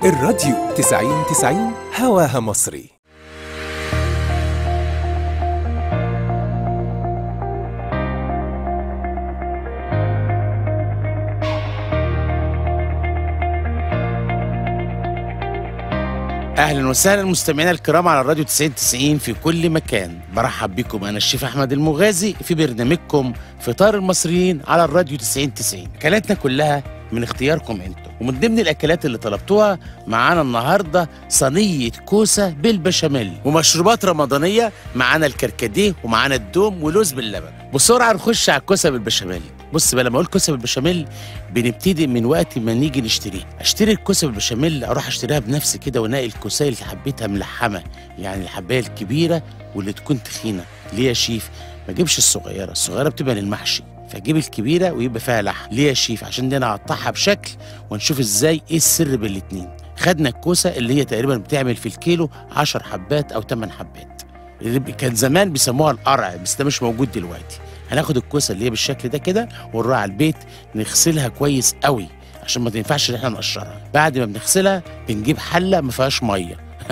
الراديو 90 90 هواها مصري اهلا وسهلا مستمعينا الكرام على الراديو 90 90 في كل مكان برحب بكم انا الشيف احمد المغازي في برنامجكم فطار المصريين على الراديو 90 90 اكلاتنا كلها من اختياركم انتم ومن ضمن الاكلات اللي طلبتوها معانا النهارده صينيه كوسه بالبشاميل ومشروبات رمضانيه معانا الكركديه ومعانا الدوم ولوز باللبن بسرعه نخش على الكوسه بالبشاميل بص بقى لما اقول كوسه بالبشاميل بنبتدي من وقت ما نيجي نشتريها اشتري الكوسه بالبشاميل اروح اشتريها بنفسي كده وانقي الكوسايه اللي حبيتها ملحمه يعني الحبايه الكبيره واللي تكون تخينه ليه يا شيف ما اجيبش الصغيره الصغيره بتبقى للمحشي فاجيب الكبيره ويبقى فيها لحم ليه يا شيف عشان دي انا اقطعها بشكل ونشوف ازاي ايه السر بين خدنا الكوسه اللي هي تقريبا بتعمل في الكيلو 10 حبات او 8 حبات اللي كان زمان بيسموها القرع بس ده مش موجود دلوقتي هناخد الكوسه اللي هي بالشكل ده كده ونروح على البيت نغسلها كويس قوي عشان ما تنفعش ان احنا نقشرها بعد ما بنغسلها بنجيب حله ما فيهاش ميه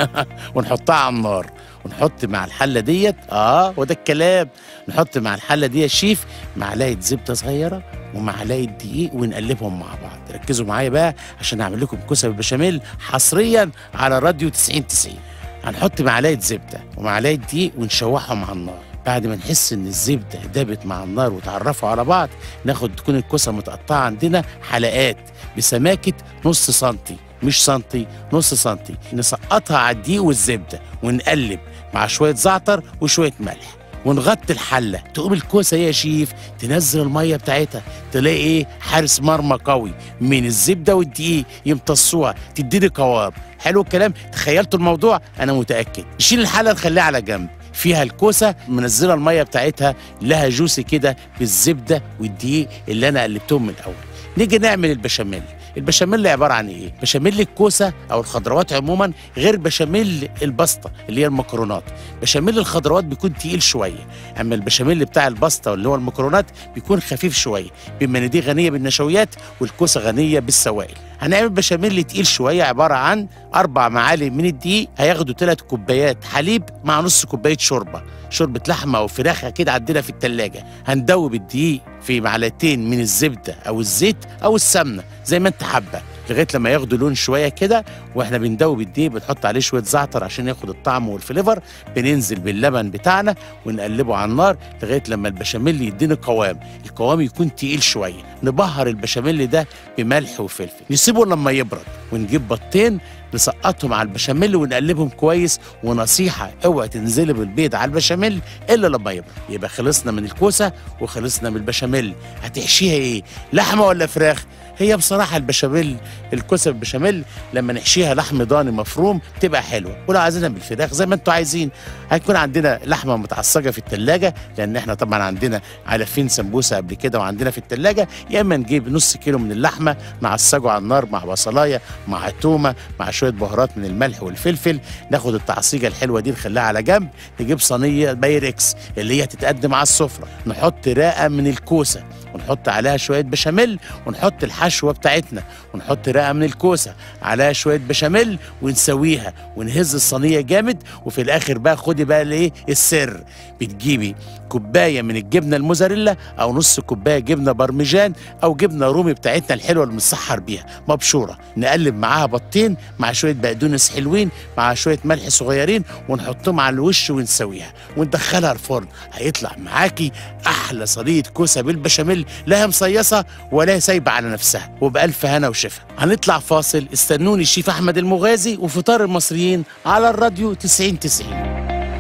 ونحطها على النار ونحط مع الحله ديت اه وده الكلام نحط مع الحله دي يا شيف معلقه زبده صغيره ومعلقه دقيق ونقلبهم مع بعض ركزوا معايا بقى عشان اعمل لكم كوسه بالبشاميل حصريا على راديو 90 90 هنحط معلقه زبده ومعلقه دقيق ونشوحهم على النار بعد ما نحس ان الزبده دابت مع النار وتعرفوا على بعض ناخد تكون الكوسه متقطعه عندنا حلقات بسماكه نص سنتي مش سنتي نص سنتي نسقطها على الدقيق والزبده ونقلب مع شويه زعتر وشويه ملح ونغطي الحله تقوم الكوسه يا شيف تنزل الميه بتاعتها تلاقي ايه حارس مرمى قوي من الزبده والدقيق يمتصوها تديني قوام حلو الكلام تخيلتوا الموضوع انا متاكد نشيل الحله نخليها على جنب فيها الكوسه منزله الميه بتاعتها لها جوسي كده بالزبده والدقيق اللي انا قلبتهم من الاول نيجي نعمل البشاميل البشاميل عباره عن ايه بشاميل الكوسه او الخضروات عموما غير بشاميل البسطه اللي هي المكرونات بشاميل الخضروات بيكون تقيل شويه اما البشاميل بتاع البسطه اللي هو المكرونات بيكون خفيف شويه بما ان دي غنيه بالنشويات والكوسه غنيه بالسوائل هنعمل بشاميل تقيل شويه عباره عن اربع معالق من الدقيق هياخدوا ثلاث كوبايات حليب مع نص كوبايه شوربه شوربه لحمه او فراخ كده عندنا في التلاجة هندوب الدقيق في معلقتين من الزبده او الزيت او السمنه زي ما انت حابه لغايه لما ياخدوا لون شويه كده واحنا بندوب الدقيق بنحط عليه شويه زعتر عشان ياخد الطعم والفليفر بننزل باللبن بتاعنا ونقلبه على النار لغايه لما البشاميل يديني قوام القوام يكون تقيل شويه نبهر البشاميل ده بملح وفلفل نسيبه لما يبرد ونجيب بطين نسقطهم على البشاميل ونقلبهم كويس ونصيحه اوعى تنزلي بالبيض على البشاميل الا لما يبرد يبقى خلصنا من الكوسه وخلصنا من البشاميل هتحشيها ايه لحمه ولا فراخ هي بصراحه البشاميل الكوسه بالبشاميل لما نحشيها لحم ضاني مفروم تبقى حلوه ولو عايزينها بالفراخ زي ما انتوا عايزين هيكون عندنا لحمه متعصجه في الثلاجه لان احنا طبعا عندنا علفين سمبوسه قبل كده وعندنا في الثلاجه يا اما نجيب نص كيلو من اللحمه نعصجه على النار مع بصلايه مع تومه مع شويه بهارات من الملح والفلفل ناخد التعصيجه الحلوه دي نخليها على جنب نجيب صينيه بايركس اللي هي هتتقدم على السفره نحط رقه من الكوسه ونحط عليها شويه بشاميل ونحط الحشوه بتاعتنا ونحط رقه من الكوسه عليها شويه بشاميل ونسويها ونهز الصينيه جامد وفي الاخر بقى خدي بقى الايه السر بتجيبي كوبايه من الجبنه الموزاريلا او نص كوبايه جبنه برمجان او جبنه رومي بتاعتنا الحلوه اللي بنسحر بيها مبشوره نقلب معاها بطين مع شويه بقدونس حلوين مع شويه ملح صغيرين ونحطهم على الوش ونسويها وندخلها الفرن هيطلع معاكي احلى صينيه كوسه بالبشاميل لا هي مصيصه ولا هي سايبه على نفسها وبالف هنا وشفا هنطلع فاصل استنوني الشيف احمد المغازي وفطار المصريين على الراديو 90 90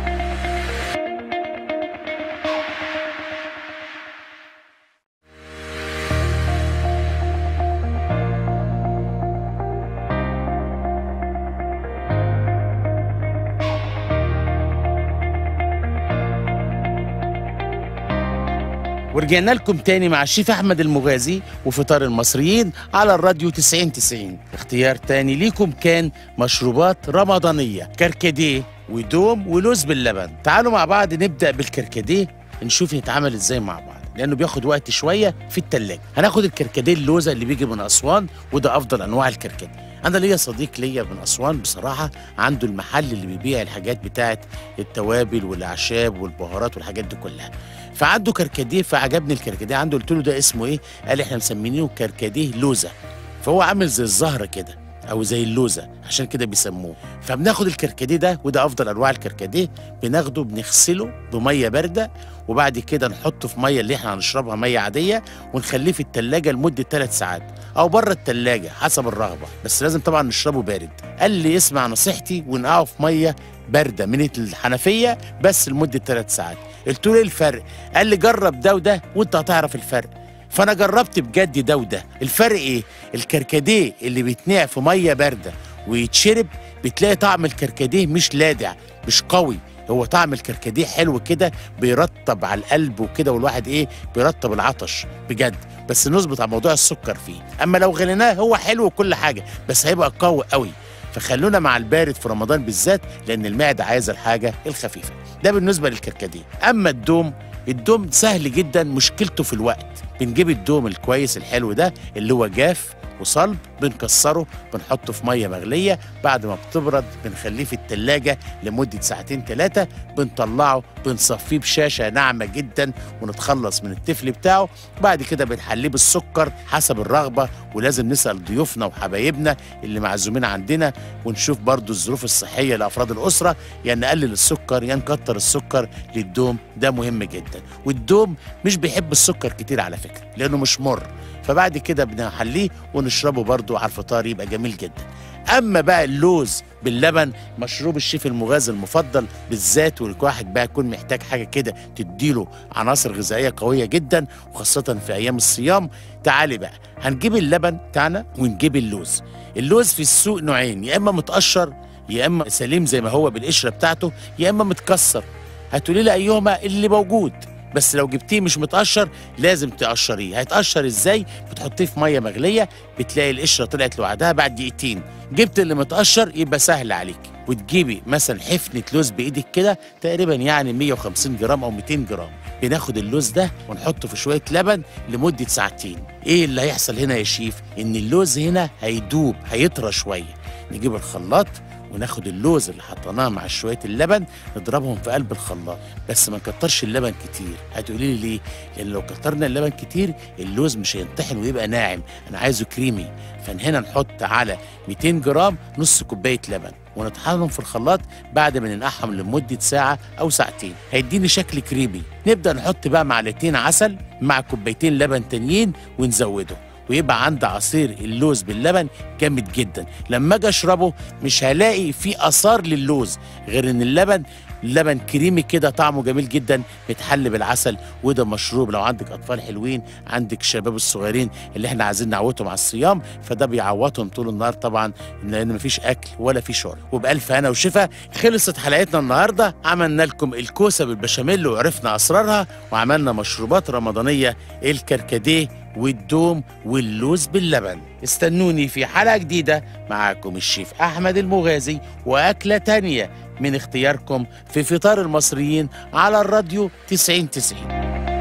ورجعنا لكم تاني مع الشيف احمد المغازي وفطار المصريين على الراديو 90 90 اختيار تاني ليكم كان مشروبات رمضانيه كركديه ودوم ولوز باللبن تعالوا مع بعض نبدا بالكركديه نشوف يتعمل ازاي مع بعض لانه بياخد وقت شويه في التلاجة هناخد الكركديه اللوزه اللي بيجي من اسوان وده افضل انواع الكركديه انا ليا صديق ليا من اسوان بصراحه عنده المحل اللي بيبيع الحاجات بتاعت التوابل والاعشاب والبهارات والحاجات دي كلها فعنده كركديه فعجبني الكركديه عنده قلت له ده اسمه ايه قال لي احنا مسمينه كركديه لوزه فهو عامل زي الزهره كده او زي اللوزه عشان كده بيسموه فبناخد الكركديه ده وده افضل انواع الكركديه بناخده بنغسله بميه بارده وبعد كده نحطه في ميه اللي احنا هنشربها ميه عاديه ونخليه في التلاجة لمده ثلاث ساعات او بره التلاجة حسب الرغبه بس لازم طبعا نشربه بارد قال لي اسمع نصيحتي ونقعه في ميه بارده من الحنفيه بس لمده ثلاث ساعات قلت له ايه الفرق قال لي جرب ده وده وانت هتعرف الفرق فانا جربت بجد ده وده الفرق ايه الكركديه اللي بيتنقع في ميه بارده ويتشرب بتلاقي طعم الكركديه مش لادع مش قوي هو طعم الكركديه حلو كده بيرطب على القلب وكده والواحد ايه بيرطب العطش بجد بس نظبط على موضوع السكر فيه اما لو غليناه هو حلو وكل حاجه بس هيبقى قوي قوي فخلونا مع البارد في رمضان بالذات لان المعده عايزه الحاجه الخفيفه ده بالنسبه للكركديه اما الدوم الدوم سهل جدا مشكلته في الوقت بنجيب الدوم الكويس الحلو ده اللي هو جاف وصلب بنكسره بنحطه في ميه مغليه بعد ما بتبرد بنخليه في التلاجة لمده ساعتين ثلاثه بنطلعه بنصفيه بشاشه ناعمه جدا ونتخلص من التفل بتاعه بعد كده بنحليه بالسكر حسب الرغبه ولازم نسال ضيوفنا وحبايبنا اللي معزومين عندنا ونشوف برضو الظروف الصحيه لافراد الاسره يا يعني نقلل السكر يا يعني نكتر السكر للدوم ده مهم جدا والدوم مش بيحب السكر كتير على فكره لانه مش مر فبعد كده بنحليه ونشربه برضو على الفطار يبقى جميل جدا اما بقى اللوز باللبن مشروب الشيف المغازي المفضل بالذات والواحد بقى يكون محتاج حاجه كده تديله عناصر غذائيه قويه جدا وخاصه في ايام الصيام تعالي بقى هنجيب اللبن بتاعنا ونجيب اللوز اللوز في السوق نوعين يا اما متقشر يا اما سليم زي ما هو بالقشره بتاعته يا اما متكسر هتقولي لي ايهما اللي موجود بس لو جبتيه مش متقشر لازم تقشريه هيتقشر ازاي بتحطيه في ميه مغليه بتلاقي القشره طلعت لوحدها بعد دقيقتين جبت اللي متقشر يبقى سهل عليك وتجيبي مثلا حفنه لوز بايدك كده تقريبا يعني 150 جرام او 200 جرام بناخد اللوز ده ونحطه في شويه لبن لمده ساعتين ايه اللي هيحصل هنا يا شيف ان اللوز هنا هيدوب هيطرى شويه نجيب الخلاط وناخد اللوز اللي حطيناه مع شويه اللبن نضربهم في قلب الخلاط بس ما نكترش اللبن كتير هتقولي لي ليه لان لو كترنا اللبن كتير اللوز مش هينطحن ويبقى ناعم انا عايزه كريمي فهنا نحط على 200 جرام نص كوبايه لبن ونطحنهم في الخلاط بعد ما ننقعهم لمده ساعه او ساعتين هيديني شكل كريمي نبدا نحط بقى معلقتين عسل مع كوبايتين لبن تانيين ونزوده ويبقى عندي عصير اللوز باللبن جامد جدا لما اجي اشربه مش هلاقي فيه اثار للوز غير ان اللبن لبن كريمي كده طعمه جميل جدا بيتحل بالعسل وده مشروب لو عندك اطفال حلوين عندك الشباب الصغيرين اللي احنا عايزين نعودهم على الصيام فده بيعوضهم طول النهار طبعا لان مفيش اكل ولا في شرب وبالف هنا وشفا خلصت حلقتنا النهارده عملنا لكم الكوسه بالبشاميل وعرفنا اسرارها وعملنا مشروبات رمضانيه الكركديه والدوم واللوز باللبن استنوني في حلقة جديدة معاكم الشيف أحمد المغازي وأكلة تانية من اختياركم في فطار المصريين على الراديو 90 90